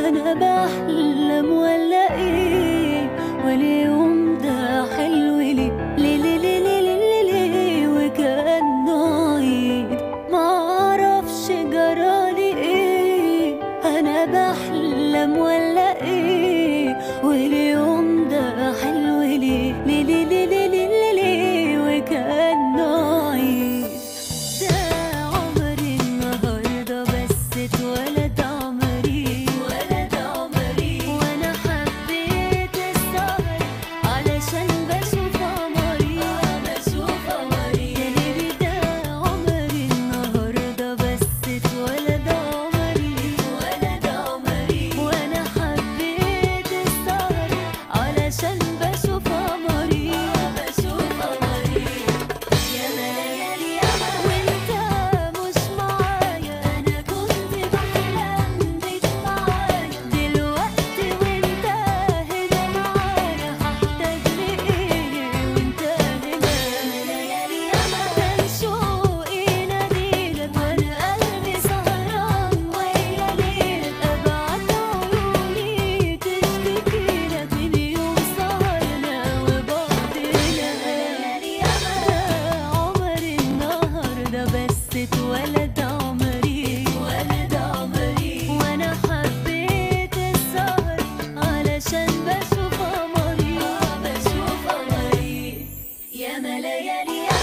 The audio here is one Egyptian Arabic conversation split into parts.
انا بحلم ولا ايه واليوم ده حلو ليه ليه ليه ليه ليه ليه ليه ليه وكأنه عيد معرفش جرالي ايه انا بحلم ولا ايه واليوم ده حلو ليه ليه ليه ليه ليه ليه ليه ليه وكأنه عيد ده عمري النهارده بس اتولد عمري ولد عمري وانا حبيت السهر علشان بشوف عمري بشوف عمري يا ليلي ده عمري النهارده بس اتولد عمري ولد عمري وانا حبيت السهر علشان بشوف عمري بشوف عمري يا ليالي يا وانت مش معايا انا كنت بحلم بيك معايا دلوقتي وانت هنا معايا هحتاج لايه وانت هنا ليالي يا كان شوقي ناديلك وانا قلبي سهران ويا ليلك ابعت عيوني تشتكيلك من يوم سهرنا وبعدنا ليالي يا عمري النهارده بس اتولد عمري ولد عمري وانا حبيت السهر علشان بشوف قمري بشوف قمري يا ما ليالي يا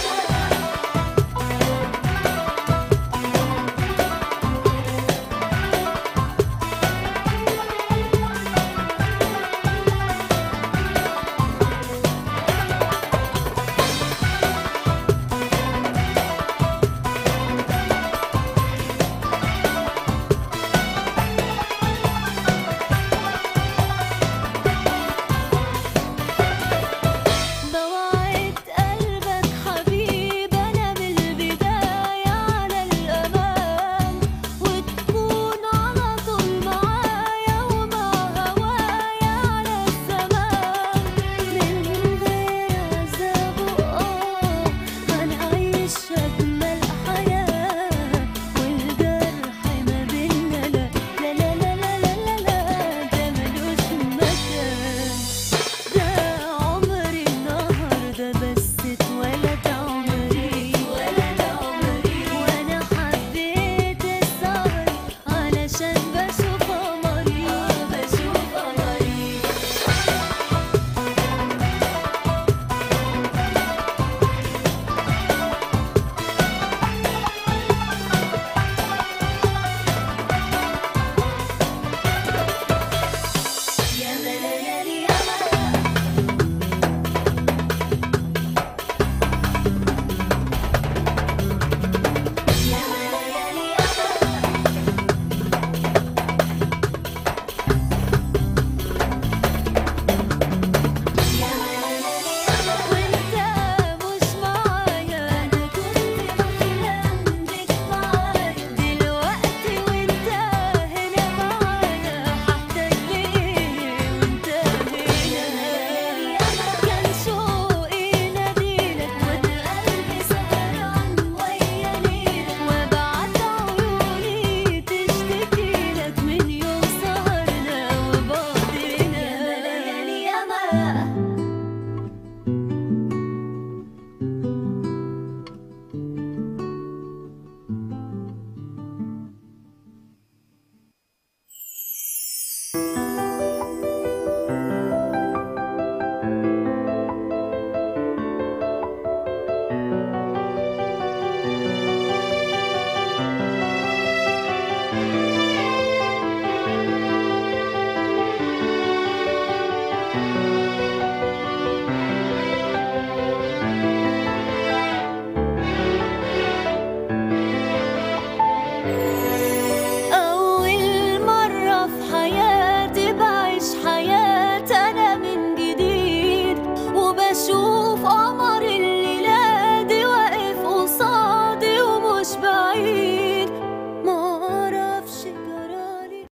بوعد قلبك حبيب أنا بالبداية على الأمان وتكون على طول معايا ومع هوايا على الزمان من غير عذاب وآه هنعيش أجمل حياة والجرح ما بينا لا لا لا لا لا لا لا ده ملوش مكان ده عمري النهارده بس اتولد عمري ولد عمري وانا حبيت السهر علشان